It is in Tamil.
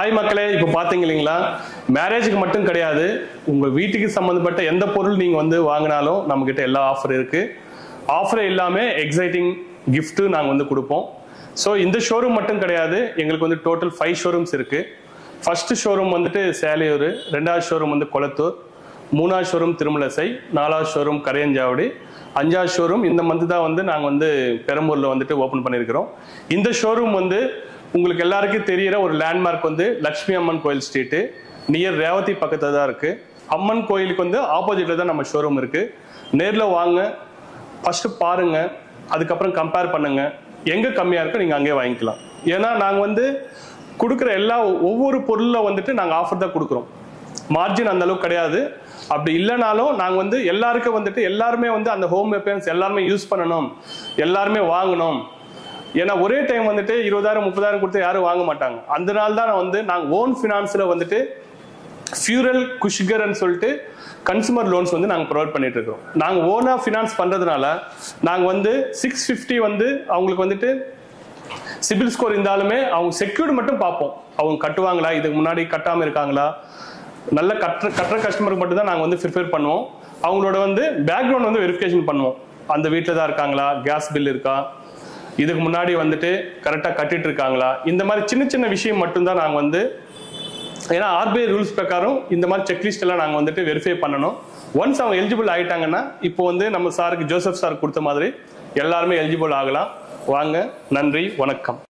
ஹாய் மக்களே இப்போ பார்த்தீங்க இல்லைங்களா மேரேஜுக்கு மட்டும் கிடையாது உங்கள் வீட்டுக்கு சம்மந்தப்பட்ட எந்த பொருள் நீங்கள் வந்து வாங்கினாலும் நம்மக்கிட்ட எல்லா ஆஃபர் இருக்குது ஆஃபர் இல்லாமல் எக்ஸைட்டிங் கிஃப்ட்டு நாங்கள் வந்து கொடுப்போம் ஸோ இந்த ஷோரூம் மட்டும் கிடையாது எங்களுக்கு வந்து டோட்டல் ஃபைவ் ஷோரூம்ஸ் இருக்குது ஃபர்ஸ்ட் ஷோரூம் வந்துட்டு சேலையூர் ரெண்டாவது ஷோரூம் வந்து கொளத்தூர் மூணாவது ஷோரூம் திருமலசை நாலாவது ஷோரூம் கரையஞ்சாவடி அஞ்சாவது ஷோரூம் இந்த மந்த் தான் வந்து நாங்கள் வந்து பெரம்பூரில் வந்துட்டு ஓப்பன் பண்ணியிருக்கிறோம் இந்த ஷோரூம் வந்து உங்களுக்கு எல்லாருக்கும் தெரியிற ஒரு லேண்ட்மார்க் வந்து லக்ஷ்மி அம்மன் கோயில் ஸ்ட்ரீட்டு நியர் ரேவதி பக்கத்தில் தான் இருக்குது அம்மன் கோயிலுக்கு வந்து ஆப்போசிட்டில் தான் நம்ம ஷோரூம் இருக்குது நேரில் வாங்க ஃபஸ்ட்டு பாருங்க அதுக்கப்புறம் கம்பேர் பண்ணுங்க எங்கே கம்மியாக இருக்கோ நீங்கள் அங்கேயே வாங்கிக்கலாம் ஏன்னா நாங்கள் வந்து கொடுக்குற எல்லா ஒவ்வொரு பொருளில் வந்துட்டு நாங்கள் ஆஃபர் தான் கொடுக்குறோம் மார்ஜின் அந்த அளவுக்கு கிடையாது அப்படி இல்லைனாலும் நாங்கள் வந்து எல்லாருக்கும் வந்துட்டு எல்லாருமே வந்து அந்த ஹோம் அப்பியன்ஸ் எல்லாருமே யூஸ் பண்ணணும் எல்லாருமே வாங்கணும் ஏன்னா ஒரே டைம் வந்துட்டு இருபதாயிரம் முப்பதாயிரம் கொடுத்து யாரும் வாங்க மாட்டாங்க அந்த நாள் தான் நான் வந்து நாங்கள் ஓன் ஃபினான்ஸில் வந்துட்டு ஃபியூரல் குஷ்கர்னு சொல்லிட்டு கன்சூமர் லோன்ஸ் வந்து நாங்கள் ப்ரொவைட் பண்ணிட்டு இருக்கோம் நாங்கள் ஓனாக ஃபினான்ஸ் பண்ணுறதுனால நாங்கள் வந்து சிக்ஸ் ஃபிஃப்டி வந்து அவங்களுக்கு வந்துட்டு சிபில் ஸ்கோர் இருந்தாலுமே அவங்க செக்யூர்டு மட்டும் பார்ப்போம் அவங்க கட்டுவாங்களா இதுக்கு முன்னாடி கட்டாமல் இருக்காங்களா நல்ல கட்டுற கட்டுற கஸ்டமருக்கு மட்டும் தான் நாங்கள் வந்து ப்ரிப்பேர் பண்ணுவோம் அவங்களோட வந்து பேக்ரவுண்ட் வந்து வெரிஃபிகேஷன் பண்ணுவோம் அந்த வீட்டில் தான் இருக்காங்களா கேஸ் பில் இருக்கா இதுக்கு முன்னாடி வந்துட்டு கரெக்டாக கட்டிட்டு இருக்காங்களா இந்த மாதிரி சின்ன சின்ன விஷயம் மட்டும்தான் நாங்கள் வந்து ஏன்னா ஆர்பிஐ ரூல்ஸ் பிரகாரம் இந்த மாதிரி செக்லிஸ்ட் எல்லாம் நாங்கள் வந்துட்டு வெரிஃபை பண்ணணும் ஒன்ஸ் அவங்க எலிஜிபிள் ஆயிட்டாங்கன்னா இப்போ வந்து நம்ம சாருக்கு ஜோசப் சார் கொடுத்த மாதிரி எல்லாருமே எலிஜிபிள் ஆகலாம் வாங்க நன்றி வணக்கம்